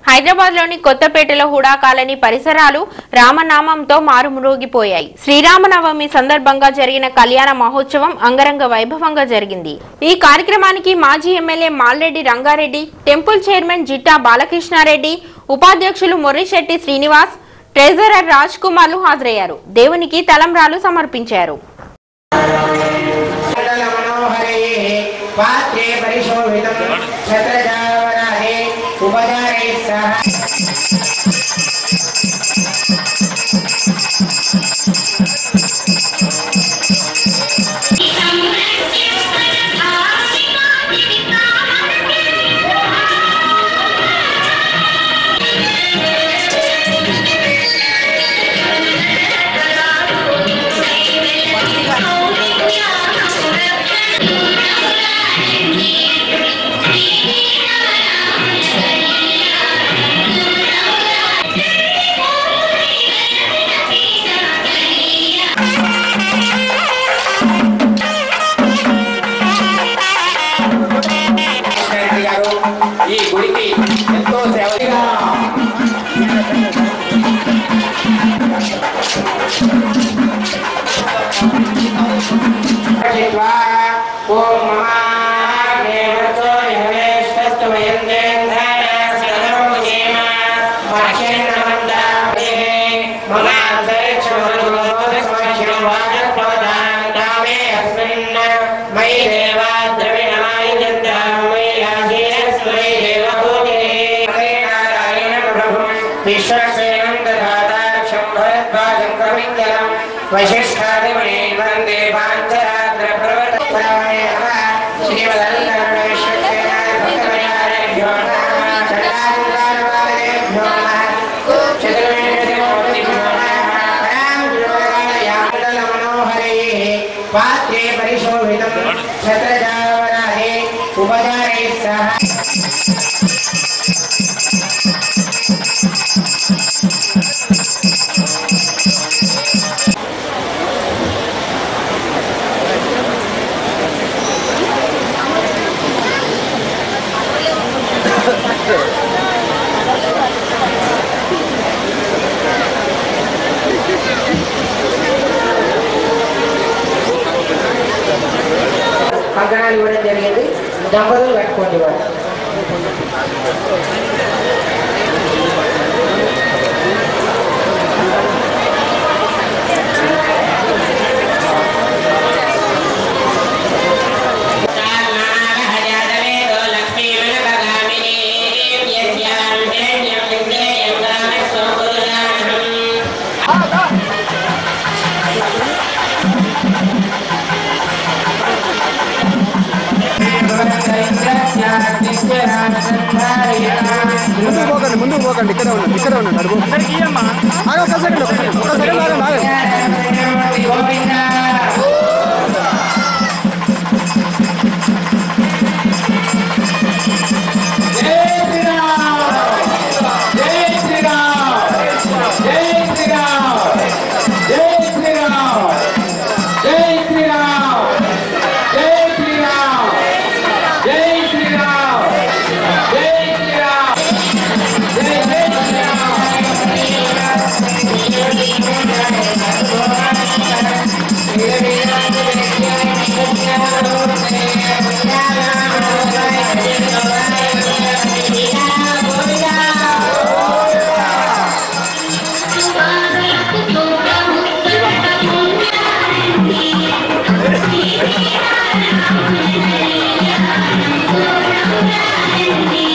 హైదరాబాద్ లోని కొత్తపేటలో హుడా కాలనీ పరిసరాలు రామనామంతో మారుమ్రోగిపోయాయి శ్రీరామనవమి సందర్భంగా జరిగిన కళ్యాణ మహోత్సవం అంగరంగ వైభవంగా జరిగింది ఈ కార్యక్రమానికి మాజీ MLA Malreddy Rangareddy temple chairman Jitta Balakrishna Reddy ఉపాధ్యక్షులు మొర్రిశెట్టి శ్రీనివాస్ ట్రెజరర్ రాజ్ కుమార్లు హాజరయ్యారు దేవునికి తలంబ్రాలు సమర్పించారు मनोहरैः पात्रे परिशोभितं छत्रजावराहे उपचारैः सह కృష్ణారెడ్డి గారు ఈ గుడికి ఎంతో సేవగా ఓం మహాగ్నే వర్చో యహవేశ్వస్తు వయందేంద్రాయస్తనమో జేమ మక్షేణమందాపే మమాంతరిక్షమనుభవోదస్మక్షిణం వాజక్రోధాన్ కామే అస్మిన్ మయి దేవా ద్రవిణమాయుజంతాం మయి ఆశీరస్మై దేవభూతిని హరే నారాయణ ప్రభుం విశ్వసేనం దధాతాక్షం భరద్వాజం కవింజలం వశిష్ఠాదిమణి వందే పాంచరాత్ర ప్రవర్తనాయ శ్రీమదల్కరుణేశ్వరాయ భక్తమయారేభ్యో నమః చండాలుకారవారేభ్యో నమః చతుర్వేదమూర్తిభ్యో నమః పరాం జ్యోతిరాలయామండల మనోహరైः పాత్రే పరిశోభితం ఛత్రజావరాహే ఉపచారైः సహ కంకణాలు ఇవ్వడం జరిగింది దంపతులు కట్టుకోండి వాళ్ళు ముందుకు పోకండి ముందుకు పోకండి ఇక్కడే ఉండండి ఇక్కడే ఉండండి అడుగు ఆగు, ఒక్క సెకండ్ ఒక్క సెకండ్ ఒక్క సెకండ్ ఆగండి ఆగండి Thank you.